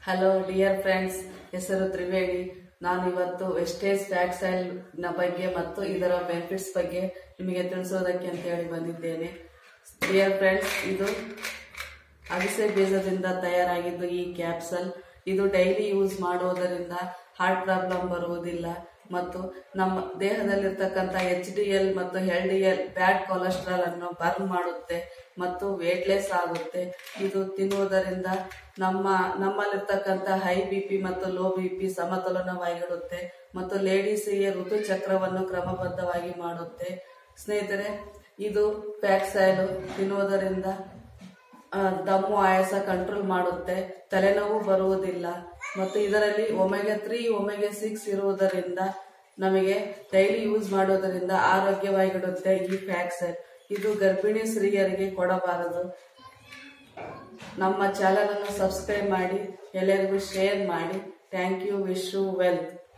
hello dear friends ಹೆಸರು ತ್ರಿವೇಣಿ ನಾನು ಇವತ್ತು ವೆಸ್ಟೇಜ್ ಫ್ಯಾಕ್ಸ್ ಆಯಿಲ್ ನ ಬಗ್ಗೆ ಮತ್ತು ಇದರ ಬೆನಿಫಿಟ್ಸ್ ಬಗ್ಗೆ ನಿಮಗೆ ತಿಳಿಸೋದಕ್ಕೆ ಅಂತ ಹೇಳಿ ಬಂದಿದ್ದೇನೆ ಡಿಯರ್ ಫ್ರೆಂಡ್ಸ್ ಇದು ಅಗಸೆ ಬೀಜದಿಂದ ತಯಾರಾಗಿದ್ದು ಈ ಕ್ಯಾಪ್ಸಲ್ ಇದು ಡೈಲಿ ಯೂಸ್ ಮಾಡುವುದರಿಂದ ಹಾರ್ಟ್ ಪ್ರಾಬ್ಲಮ್ ಬರುವುದಿಲ್ಲ ಮತ್ತು ನಮ್ಮ ದೇಹದಲ್ಲಿರ್ತಕ್ಕಂಥ ಎಚ್ ಡಿ ಎಲ್ ಮತ್ತು L D L bad cholesterol ಅನ್ನು ಬರ್ನ್ ಮಾಡುತ್ತೆ ಮತ್ತು ವೇಟ್ಲೆಸ್ ಆಗುತ್ತೆ ಇದು ತಿನ್ನುವುದರಿಂದ ನಮ್ಮ ನಮ್ಮಲ್ಲಿರ್ತಕ್ಕಂಥ ಹೈ ಬಿ ಪಿ ಮತ್ತು ಲೋ ಬಿ ಪಿ ಸಮತೋಲನವಾಗಿಡುತ್ತೆ ಮತ್ತು ಲೇಡೀಸಿಗೆ ಋತುಚಕ್ರವನ್ನು ಕ್ರಮಬದ್ಧವಾಗಿ ಮಾಡುತ್ತೆ ಸ್ನೇಹಿತರೆ ಇದು ಪ್ಯಾಕ್ಸೈಲು ತಿನ್ನುವುದರಿಂದ ಆ, ದಮ್ಮು ಆಯಾಸ ಕಂಟ್ರೋಲ್ ಮಾಡುತ್ತೆ ತಲೆನೋವು ಬರುವುದಿಲ್ಲ ಮತ್ತು ಇದರಲ್ಲಿ ಒಮೆಗೆ ತ್ರೀ ಒಮೆಗೆ ಸಿಕ್ಸ್ ಇರುವುದರಿಂದ ನಮಗೆ ಡೈಲಿ ಯೂಸ್ ಮಾಡೋದರಿಂದ ಆರೋಗ್ಯವಾಗಿಡುತ್ತೆ ಈ ಫ್ಯಾಕ್ಸೈಲ್ ಇದು ಗರ್ಭಿಣಿ ಸ್ತ್ರೀಯರಿಗೆ ಕೊಡಬಾರದು ನಮ್ಮ ಚಾನಲ್ ಅನ್ನು ಸಬ್ಸ್ಕ್ರೈಬ್ ಮಾಡಿ ಎಲ್ಲರಿಗೂ ಶೇರ್ ಮಾಡಿ thank you wish you wealth